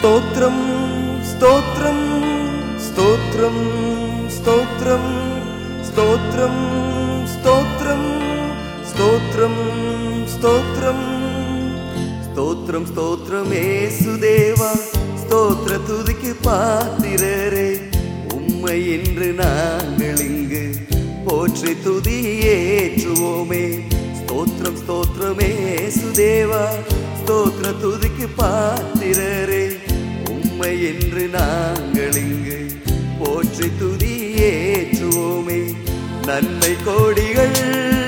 ஸ்தோத்ரம் ஸ்தோத்ரம் ஸ்தோத்ரம் ஸ்தோத்ரம் ஸ்தோத்ரம் ஸ்தோத்ரம் ஸ்தோத்ரம் ஸ்தோத்ரம் ஸ்தோத்ரம் ஸ்தோத்ரம் ஏசுதேவா ஸ்தோத்ர துதிக்கு பாத்திரரே உம்மை என்று நாங்கள் இங்கு போற்றி துதி ஏற்றுவோமே ஸ்தோத்ரம் ஸ்தோத்ரம் ஏசுதேவா ஸ்தோத்ர துதிக்கு பாத்திரரே உம்மை என்று நாங்கள் இங்கு போற்றி துதி ஏற்றுவோமே நன்மை கோடிகள்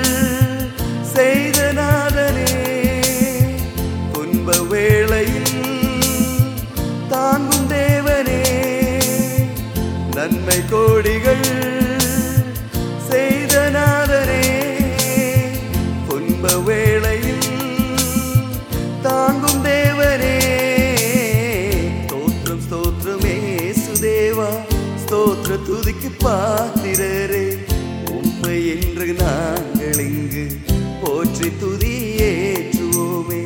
செய்த நாதனே துன்ப வேளையில் தாங்கும் தேவனே நன்மை கோடிகள் செய்த நாதனே துன்ப வேளையில் தாங்கும் தேவனே ஸ்தோத்திரம் ஸ்தோத்திரமே சுதேவா ஸ்தோத்திர துதிக்கு பாத்திரரே உண்மை என்று நாங்கள் இங்கு போற்றி துதி ஏற்றுவோமே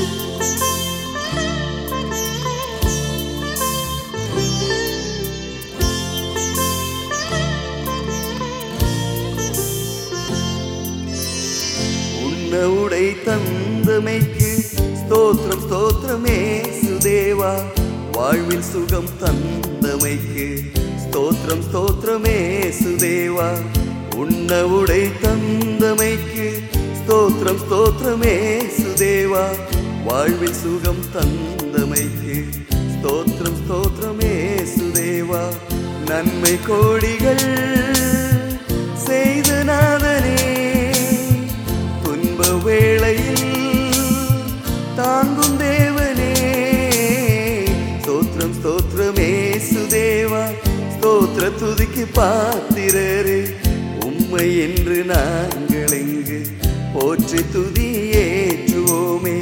உன்ன உடை தந்தமைக்கு ஸ்தோத்திரம் ஸ்தோத்திரமே சுதேவா வாழ்வில் சுகம் தந்தமைக்கு ஸ்தோத்திரம் ஸ்தோத்திரமே சுதேவா உன்ன உடை தந்தமைக்கு ஸ்தோத்திரம் ஸ்தோத்திரமே சுதேவா வாழ்வில் சுகம் தந்தமைக்கு ஸ்தோத்திரம் ஸ்தோத்திரமே சுதேவா நன்மை கோடிகள் செய்த நாதனே துன்ப வேளையில் தாங்கும் தேவனே ஸ்தோத்திரம் ஸ்தோத்திரமே சுதேவா ஸ்தோத்திர துதிக்கு பாத்திரரே உம்மை என்று நாங்கள் இங்கு போற்றி துதி ஏற்றுவோமே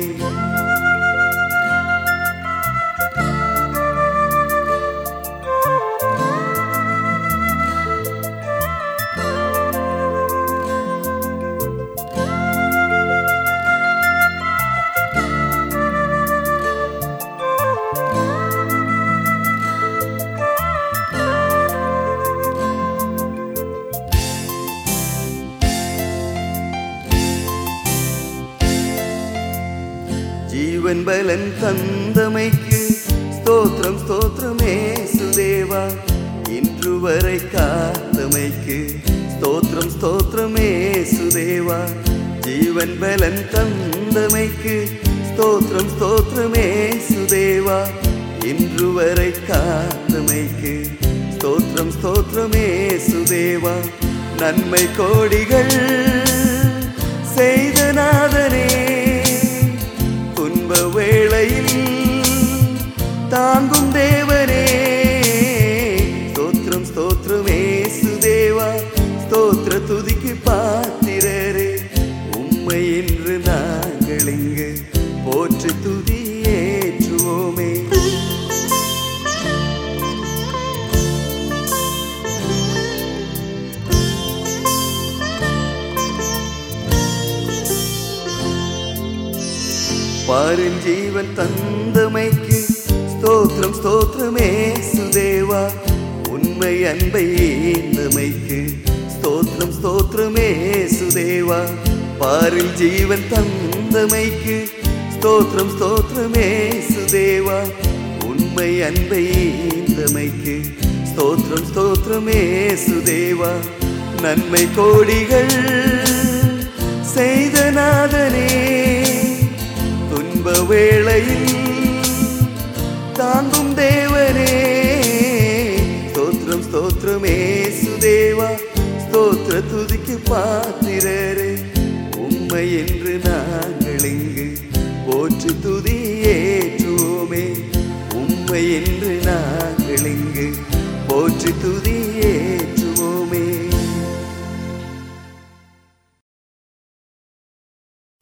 ஜீவன் பலன் தந்தமைக்கு ஸ்தோத்திரம் ஸ்தோத்திரமே சுதேவா இன்று வரை காத்தமைக்கு ஸ்தோத்திரம் ஸ்தோத்திரமே சுதேவா ஜீவன் பலன் தந்தமைக்கு ஸ்தோத்திரம் ஸ்தோத்திரமே சுதேவா இன்று வரை காத்தமைக்கு ஸ்தோத்திரம் ஸ்தோத்திரமே சுதேவா நன்மை கோடிகள் செய்த நாதனே துன்ப வேளையில் தாங்கும் தேவனே ஸ்தோத்திரம் ஸ்தோத்திரமே சுதேவா ஸ்தோத்திர துதிக்கு பாத்திரரே உம்மை என்று நாங்கள் இங்கு போற்றி துதி ஏற்றுவோமே பாருஞ்சீவன் தந்தமைக்கு ஸ்தோத்திரம் ஸ்தோத்திரமே சுதேவா உண்மை அன்பை ஏந்தமைக்கு ஸ்தோத்திரம் ஸ்தோத்திரமே சுதேவா பாரில் ஜீவன் தந்தமைக்கு ஸ்தோத்திரம் ஸ்தோத்திரமே சுதேவா உண்மை அன்பை ஏந்தமைக்கு ஸ்தோத்திரம் ஸ்தோத்திரமே சுதேவா நன்மை கோடிகள் செய்த நாதனே துன்ப வேளையில் தாங்கும் தேவனே ஸ்தோத்திரம் ஸ்தோத்திரமே சுதேவா ஸ்தோத்திர துதிக்கு பாத்திரரே உண்மை என்று நாங்கள் இங்கு போற்றி துதி ஏற்றுவோமே உண்மை என்று நாங்கள் இங்கு போற்றி துதி